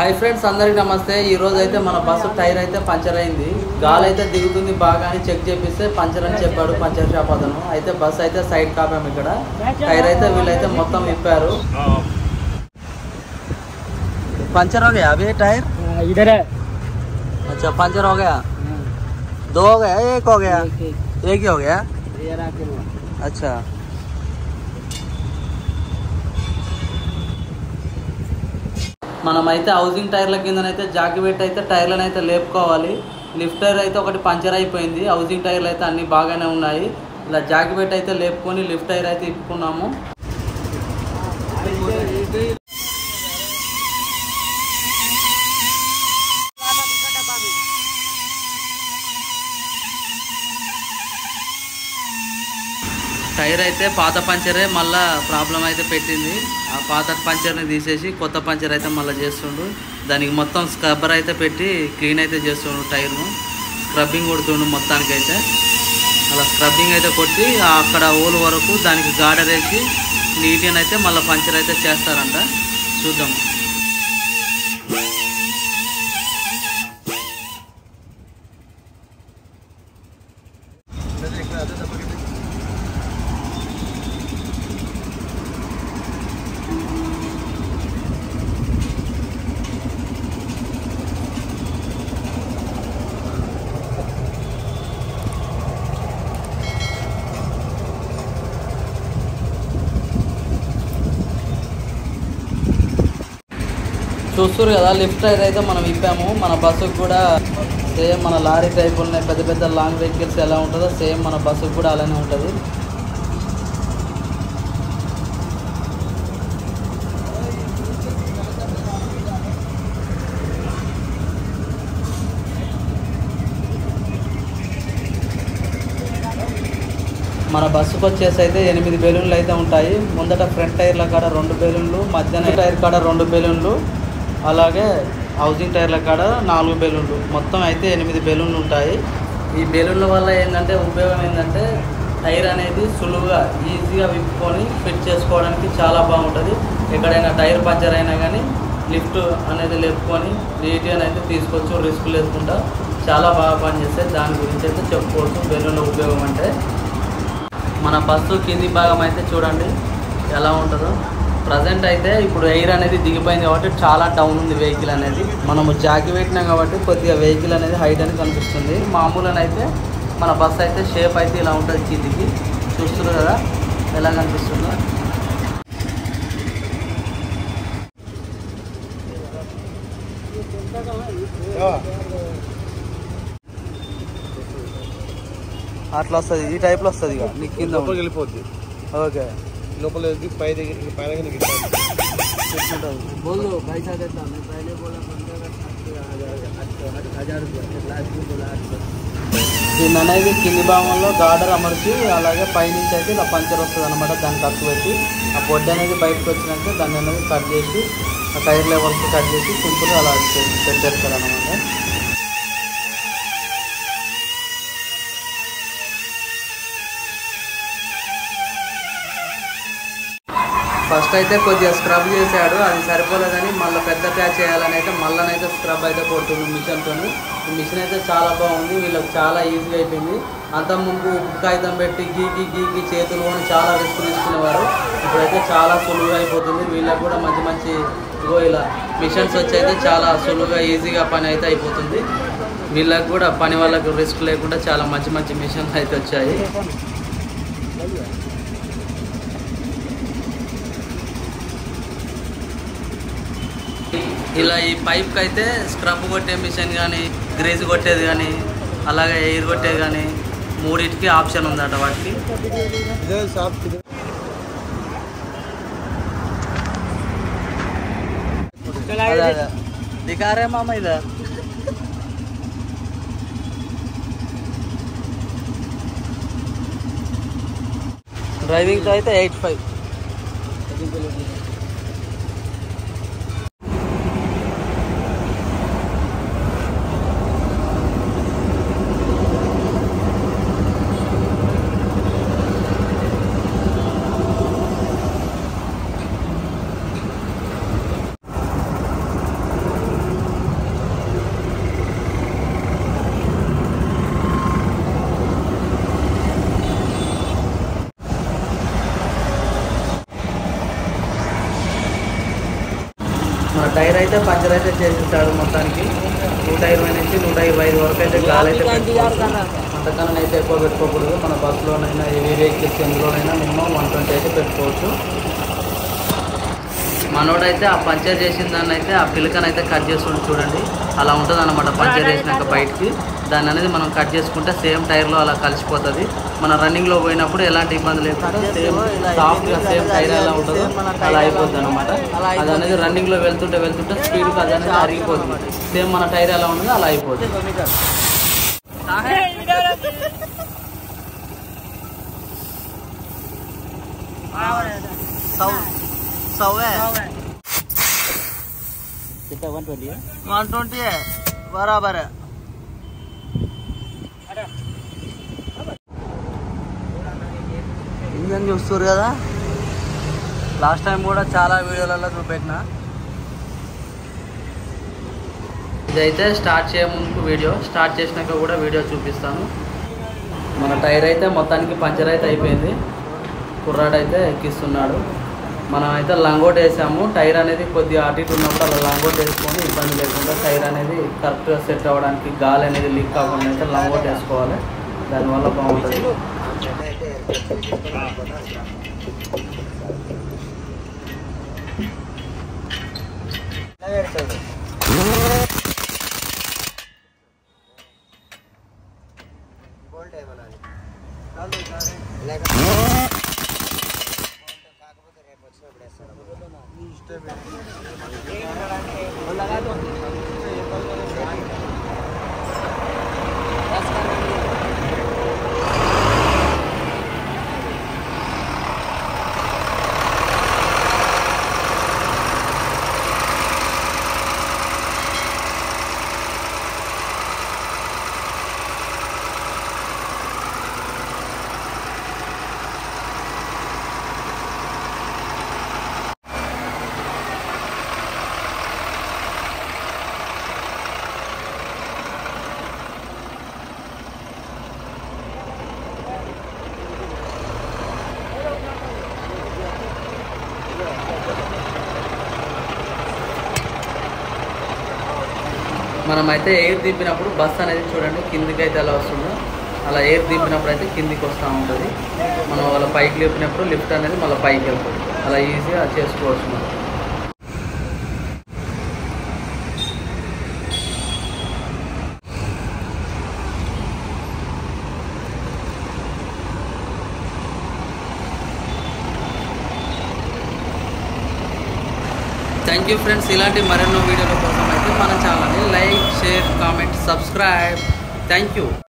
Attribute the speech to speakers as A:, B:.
A: Hi friends అందరికి నమస్తే ఈ రోజు అయితే మన బస్సు టైర్ అయితే పంచర్ అయింది గాలి అయితే దిగుతుంది బాగా అని చెక్ చేపిస్తే పంచర్ అని చెప్పాడు పంచర్ షాప్ అతను అయితే బస్ అయితే సైడ్ కాపాము ఇక్కడ టైర్ అయితే వీళ్ళైతే మొత్తం విప్పారు पंचर हो गया अभी टायर
B: इधर है
A: अच्छा पंचर हो गया दो हो गया एक हो गया एक ही हो गया अच्छा మనమైతే హౌసింగ్ టైర్ల కిందనైతే జాకి పెట్టి అయితే టైర్లను అయితే లేపుకోవాలి లిఫ్ట్ టైర్ అయితే ఒకటి పంచర్ అయిపోయింది హౌసింగ్ టైర్లు అయితే అన్ని బాగానే ఉన్నాయి ఇలా జాకి పెట్టి అయితే లేపుకొని లిఫ్ట్ టైర్ అయితే ఇప్పుకున్నాము టైర్ అయితే పాత పంచరే మళ్ళా ప్రాబ్లం అయితే పెట్టింది ఆ పాత పంచర్ని తీసేసి కొత్త పంచర్ అయితే మళ్ళీ చేస్తుండు దానికి మొత్తం స్క్రబ్బర్ అయితే పెట్టి క్లీన్ అయితే చేస్తుండు టైర్ను స్క్రబ్బింగ్ కొడుతుండు మొత్తానికి అయితే అలా స్క్రబ్బింగ్ అయితే కొట్టి ఆ అక్కడ ఓలు వరకు దానికి గాడర్ వేసి నీట్గా అయితే మళ్ళీ పంచర్ అయితే చేస్తారంట చూద్దాం చూస్తారు కదా లిఫ్ట్ టైర్ అయితే మనం ఇప్పాము మన బస్సుకు కూడా సేమ్ మన లారీ టైప్ ఉన్నాయి పెద్ద పెద్ద లాంగ్ వెహికల్స్ ఎలా ఉంటుందో సేమ్ మన బస్సుకు కూడా అలానే ఉంటుంది మన బస్సుకు వచ్చేసి అయితే ఎనిమిది బెలూన్లు అయితే ఉంటాయి ముందట ఫ్రంట్ టైర్ల కాడ రెండు బెలూన్లు మధ్యాహ్నం టైర్ కాడ రెండు బెలూన్లు అలాగే హౌసింగ్ టైర్ల కాడ నాలుగు బెలూన్లు మొత్తం అయితే ఎనిమిది బెలూన్లు ఉంటాయి ఈ బెలూన్ల వల్ల ఏంటంటే ఉపయోగం ఏంటంటే టైర్ అనేది సులువుగా ఈజీగా విప్పుకొని ఫిట్ చేసుకోవడానికి చాలా బాగుంటుంది ఎక్కడైనా టైర్ పంచర్ అయినా కానీ లిఫ్ట్ అనేది లేపుకొని నీట్గా అయితే తీసుకోవచ్చు రిస్క్ లేకుండా చాలా బాగా పనిచేస్తాయి దాని గురించి అయితే చెప్పుకోవచ్చు బెలూన్ల ఉపయోగం అంటే మన బస్సు కింది భాగం అయితే చూడండి ఎలా ఉంటుందో ప్రజెంట్ అయితే ఇప్పుడు ఎయిర్ అనేది దిగిపోయింది కాబట్టి చాలా డౌన్ ఉంది వెహికల్ అనేది మనము జాకి పెట్టినాం కాబట్టి కొద్దిగా వెహికల్ అనేది హైట్ అని కనిపిస్తుంది మామూలుగా అయితే మన బస్సు అయితే షేప్ అయితే ఇలా ఉంటుంది కిందికి చూస్తున్నారు కదా ఎలా కనిపిస్తుందో అట్లా వస్తుంది ఈ టైప్లో వస్తుంది ఇక నీ కింద
C: లోపలికి వెళ్ళిపోద్ది
A: ఓకే
C: లోపల వెళ్ళి పై దగ్గర పైన కింద గిట్టాలి.
A: बोलो पैसा देता मैं पहले बोला पंद्रह का हजार रुपया దీన్ని అనేది కింది భాగంలో గార్డర్ అమర్చి అలాగే పైనుంచి అయితే ఇలా పంచర్ వస్తుంది అనమాట దాన్ని ఖర్చు పెట్టి ఆ పొడ్డు అనేది బయటకు వచ్చినాక దాన్ని అనేది కట్ చేసి ఆ టైర్ లెవెల్స్ కట్ చేసి సింపుల్గా అలా పెట్టేస్తారు అనమాట ఫస్ట్ అయితే కొద్దిగా స్క్రబ్ చేశాడు అది సరిపోలేదని మళ్ళీ పెద్ద ప్యాచ్ చేయాలని అయితే మళ్ళనైతే స్క్రబ్ అయితే కొడుతుంది మిషన్తో ఈ మిషన్ అయితే చాలా బాగుంది వీళ్ళకి చాలా ఈజీగా అయిపోయింది అంత ముందు ఉప్పు కాగితం పెట్టి గీకి గీకి చేతులు కొని చాలా రిస్క్ తీసుకునేవారు ఇప్పుడైతే చాలా సులువుగా అయిపోతుంది వీళ్ళకి కూడా మంచి మంచి ఇగో ఇలా మిషన్స్ వచ్చి అయితే చాలా సులువుగా ఈజీగా పని అయితే అయిపోతుంది వీళ్ళకి కూడా పని వాళ్ళకు రిస్క్ లేకుండా చాలా మంచి మంచి మిషన్స్ అయితే వచ్చాయి ఇలా ఈ పైప్కి అయితే స్క్రబ్ కొట్టే మిషన్ కానీ గ్రేజ్ కొట్టేది కానీ అలాగే ఎయిర్ కొట్టేది కానీ మూడింటికి ఆప్షన్ ఉందట వాటికి
C: ఇదే షాప్ ఇది.
A: అదే అదే దిగారే మామ ఇదా డ్రైవింగ్తో అయితే ఎయిట్ ఫైవ్ అయితే పంచర్ అయితే చేసేసాడు మొత్తానికి నూట ఇరవై నుంచి నూట ఇరవై ఐదు వరకు అయితే గాలి అయితే పెట్టుకోవచ్చు అంతకన్నా అయితే ఎక్కువ పెట్టుకోకూడదు మన బస్సులోనైనా ఏ వెహికల్స్ ఎందులోనైనా మినిమం వన్ ట్వంటీ అయితే పెట్టుకోవచ్చు మనోడైతే ఆ పంచర్ చేసిన దాన్ని అయితే ఆ పిలకని అయితే కట్ చేస్తుండే చూడండి అలా ఉంటుంది అనమాట పంచర్ చేసినాక బయటికి దాన్ని అనేది మనం కట్ చేసుకుంటే సేమ్ టైర్లో అలా కలిసిపోతుంది మన రన్నింగ్లో పోయినప్పుడు ఎలాంటి ఇబ్బంది లేకుండా సేమ్ సాఫ్ట్గా సేమ్ టైర్ ఎలా ఉంటుందో అలా అయిపోతుంది అనమాట అది అనేది రన్నింగ్లో వెళ్తుంటే వెళ్తుంటే స్పీడ్గా అది అనేది అరిగిపోతుంది సేమ్ మన టైర్ ఎలా ఉంటుందో అలా అయిపోతుంది
C: सौ सौ है
A: कितना वन ट्वेंटी है
C: वन ट्वेंटी है बराबर है ఇంజన్ చూస్తారు కదా
A: లాస్ట్ టైం కూడా చాలా వీడియోలలో చూపెట్టిన ఇదైతే స్టార్ట్ చేయముందుకు వీడియో స్టార్ట్ చేసినాక కూడా వీడియో చూపిస్తాను మన టైర్ అయితే మొత్తానికి పంచర్ అయితే అయిపోయింది కుర్రాడు అయితే ఎక్కిస్తున్నాడు మనం అయితే లంగోట్ వేసాము టైర్ అనేది కొద్దిగా అటు ఇటు ఉన్నప్పుడు అలా లంగోట్ వేసుకొని ఇబ్బంది లేకుండా టైర్ అనేది కరెక్ట్గా సెట్ అవ్వడానికి గాలి అనేది లీక్ కాకుండా అయితే లంగోట్ వేసుకోవాలి దానివల్ల బాగుంటుంది మనం అయితే ఎయిర్ దింపినప్పుడు బస్ అనేది చూడండి కిందికి అయితే ఎలా వస్తుందో అలా ఎయిర్ దింపినప్పుడు అయితే కిందికి వస్తూ ఉంటుంది మనం వాళ్ళ పైకి లేపినప్పుడు లిఫ్ట్ అనేది మళ్ళీ పైకి వెళ్తుంది అలా ఈజీగా చేసుకోవచ్చు మనం థ్యాంక్ యూ ఫ్రెండ్స్ ఇలాంటి మరెన్నో వీడియోల కోసం అయితే మన ఛానల్ని like share comment subscribe thank you